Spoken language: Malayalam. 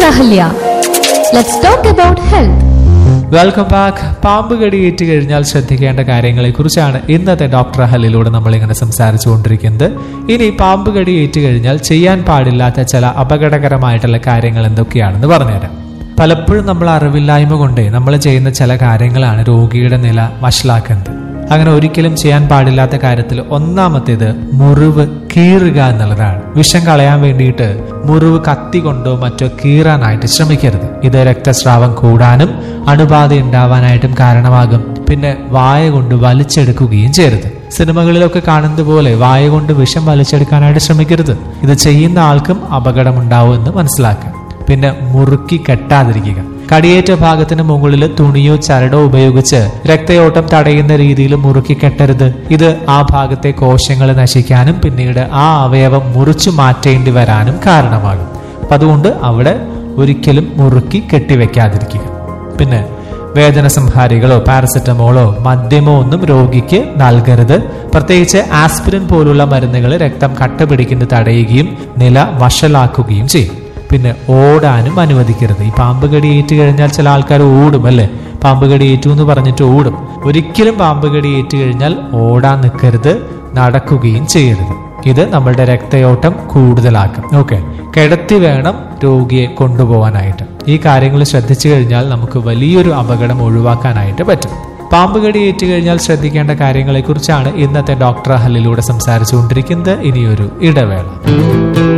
Ahalya let's talk about health welcome back പാമ്പ് കടിയേറ്റ് കഴിഞ്ഞാൽ ശ്രദ്ധിക്കേണ്ട കാര്യങ്ങളെ കുറിച്ചാണ് ഇന്നത്തെ ഡോക്ടർ ഹലിലൂടെ നമ്മൾ ഇങ്ങനെ സംസാരിച്ചു കൊണ്ടിരിക്കുന്നത് ഇനി പാമ്പ് കടിയേറ്റ് കഴിഞ്ഞാൽ ചെയ്യാൻ പാടില്ലാത്ത ചില അപകടകരമായിട്ടുള്ള കാര്യങ്ങൾ എന്തൊക്കെയാണെന്ന് പറഞ്ഞുതരാം പലപ്പോഴും നമ്മൾ അറിവില്ലായ്മ കൊണ്ടേ നമ്മൾ ചെയ്യുന്ന ചില കാര്യങ്ങളാണ് രോഗിയുടെ നില വഷളാക്കുന്നത് അങ്ങനെ ഒരിക്കലും ചെയ്യാൻ പാടില്ലാത്ത കാര്യത്തിൽ ഒന്നാമത്തേത് മുറിവ് കീറുക എന്നുള്ളതാണ് വിഷം കളയാൻ വേണ്ടിയിട്ട് മുറിവ് കത്തി കൊണ്ടോ മറ്റോ കീറാനായിട്ട് ശ്രമിക്കരുത് ഇത് രക്തസ്രാവം കൂടാനും അണുബാധ ഉണ്ടാവാനായിട്ടും കാരണമാകും പിന്നെ വായ കൊണ്ട് വലിച്ചെടുക്കുകയും ചെയ്യരുത് സിനിമകളിലൊക്കെ കാണുന്നത് പോലെ വായ കൊണ്ട് വിഷം വലിച്ചെടുക്കാനായിട്ട് ശ്രമിക്കരുത് ഇത് ചെയ്യുന്ന ആൾക്കും അപകടമുണ്ടാവുമെന്ന് മനസ്സിലാക്കുക പിന്നെ മുറുക്കി കെട്ടാതിരിക്കുക കടിയേറ്റ ഭാഗത്തിന് മുകളിൽ തുണിയോ ചരടോ ഉപയോഗിച്ച് രക്തയോട്ടം തടയുന്ന രീതിയിൽ മുറുക്കി കെട്ടരുത് ഇത് ആ ഭാഗത്തെ കോശങ്ങൾ നശിക്കാനും പിന്നീട് ആ അവയവം മുറിച്ചു മാറ്റേണ്ടി വരാനും കാരണമാകും അപ്പൊ അതുകൊണ്ട് അവിടെ ഒരിക്കലും മുറുക്കി കെട്ടിവെക്കാതിരിക്കുക പിന്നെ വേദന സംഹാരികളോ പാരസെറ്റമോളോ മദ്യമോ ഒന്നും രോഗിക്ക് നൽകരുത് പ്രത്യേകിച്ച് ആസ്പിരിൻ പോലുള്ള മരുന്നുകൾ രക്തം കട്ടപിടിക്കുന്നത് തടയുകയും നില വഷളാക്കുകയും ചെയ്യും പിന്നെ ഓടാനും അനുവദിക്കരുത് ഈ പാമ്പ് കടി ഏറ്റു കഴിഞ്ഞാൽ ചില ആൾക്കാർ ഓടും അല്ലേ പാമ്പ് കടി ഏറ്റു എന്ന് പറഞ്ഞിട്ട് ഓടും ഒരിക്കലും പാമ്പ് കടി ഏറ്റു കഴിഞ്ഞാൽ ഓടാൻ നിൽക്കരുത് നടക്കുകയും ചെയ്യരുത് ഇത് നമ്മളുടെ രക്തയോട്ടം കൂടുതലാക്കും ഓക്കെ കിടത്തി വേണം രോഗിയെ കൊണ്ടുപോകാനായിട്ട് ഈ കാര്യങ്ങൾ ശ്രദ്ധിച്ചു കഴിഞ്ഞാൽ നമുക്ക് വലിയൊരു അപകടം ഒഴിവാക്കാനായിട്ട് പറ്റും പാമ്പ് കടി ഏറ്റു കഴിഞ്ഞാൽ ശ്രദ്ധിക്കേണ്ട കാര്യങ്ങളെക്കുറിച്ചാണ് ഇന്നത്തെ ഡോക്ടർ ഹല്ലിലൂടെ സംസാരിച്ചുകൊണ്ടിരിക്കുന്നത് ഇനിയൊരു ഇടവേള